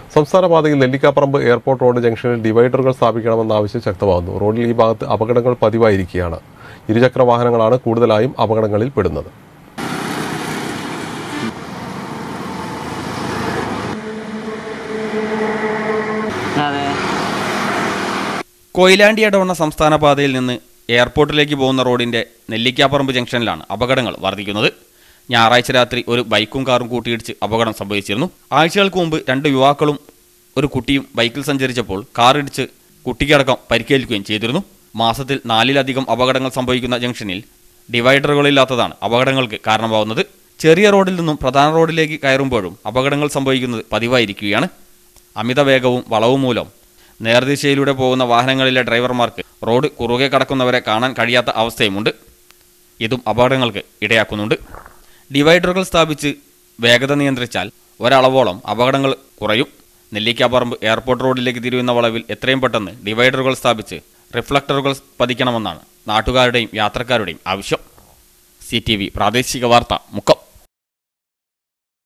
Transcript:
സംസ്ഥാന പാതയിൽ Nellikkaparamba airport road ജംഗ്ഷനിൽ ഡിവൈഡറുകൾ സ്ഥാപിക്കണമെന്ന ആവശ്യം ശക്തമാകുന്നു റോഡിൽ ഈ ഭാഗത്ത് അപകടങ്ങൾ പതിവായിരിക്കുകയാണ് ഇരുചക്ര വാഹനങ്ങളാണ് കൂടുതലായും അപകടങ്ങളിൽ പെടുന്നത് അതെ കൊയിലാണ്ടി ഇടവണ്ണ സംസ്ഥാന പാതയിൽ നിന്ന് എയർപോർട്ടിലേക്ക് പോകുന്ന റോഡിന്റെ നെല്ലിക്കാപ്പറമ്പ് ജംഗ്ഷനിലാണ് അപകടങ്ങൾ വർദ്ധിക്കുന്നത് ഞായറാഴ്ച രാത്രി ഒരു ബൈക്കും കാറും കൂട്ടിയിടിച്ച് അപകടം സംഭവിച്ചിരുന്നു ആഴ്ചകൾക്ക് മുമ്പ് രണ്ട് യുവാക്കളും ഒരു കുട്ടിയും ബൈക്കിൽ സഞ്ചരിച്ചപ്പോൾ കാറിടിച്ച് കുട്ടിക്കടക്കം പരിക്കേൽക്കുകയും ചെയ്തിരുന്നു മാസത്തിൽ നാലിലധികം അപകടങ്ങൾ സംഭവിക്കുന്ന ജംഗ്ഷനിൽ ഡിവൈഡറുകളില്ലാത്തതാണ് അപകടങ്ങൾക്ക് കാരണമാവുന്നത് ചെറിയ റോഡിൽ നിന്നും പ്രധാന റോഡിലേക്ക് കയറുമ്പോഴും അപകടങ്ങൾ സംഭവിക്കുന്നത് പതിവായിരിക്കുകയാണ് അമിത വേഗവും വളവും മൂലം നേർദിശയിലൂടെ പോകുന്ന വാഹനങ്ങളിലെ ഡ്രൈവർമാർക്ക് റോഡ് കുറുകെ കടക്കുന്നവരെ കാണാൻ കഴിയാത്ത അവസ്ഥയുമുണ്ട് ഇതും അപകടങ്ങൾക്ക് ഇടയാക്കുന്നുണ്ട് ഡിവൈഡറുകൾ സ്ഥാപിച്ച് വേഗത നിയന്ത്രിച്ചാൽ ഒരളവോളം അപകടങ്ങൾ കുറയും നെല്ലിക്കാപ്പറമ്പ് എയർപോർട്ട് റോഡിലേക്ക് തിരിയുന്ന വളവിൽ എത്രയും പെട്ടെന്ന് ഡിവൈഡറുകൾ സ്ഥാപിച്ച് റിഫ്ലക്ടറുകൾ പതിക്കണമെന്നാണ് നാട്ടുകാരുടെയും യാത്രക്കാരുടെയും ആവശ്യം സി പ്രാദേശിക വാർത്ത മുക്കം